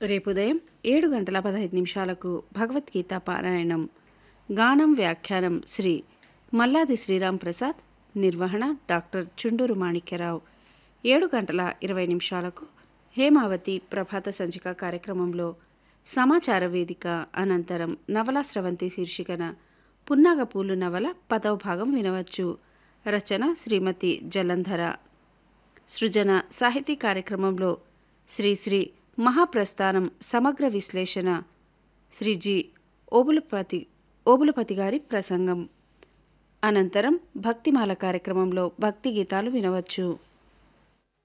రేపు ఉదయం ఏడు గంటల పదహైదు నిమిషాలకు భగవద్గీత పారాయణం గానం వ్యాఖ్యానం శ్రీ మల్లాది శ్రీరామ్ ప్రసాద్ నిర్వహణ డాక్టర్ చుండూరు మాణిక్యరావు ఏడు గంటల ఇరవై నిమిషాలకు హేమావతి ప్రభాత సంచిక కార్యక్రమంలో సమాచార వేదిక అనంతరం నవలా స్రవంతి శీర్షికన పున్నాగపూలు నవల పదవ భాగం వినవచ్చు రచన శ్రీమతి జలంధర సృజన సాహితీ కార్యక్రమంలో శ్రీ శ్రీ మహాప్రస్థానం సమగ్ర విశ్లేషణ శ్రీ జి ఓబులపతి ఓబులపతి గారి ప్రసంగం అనంతరం భక్తిమాల కార్యక్రమంలో భక్తి గీతాలు వినవచ్చు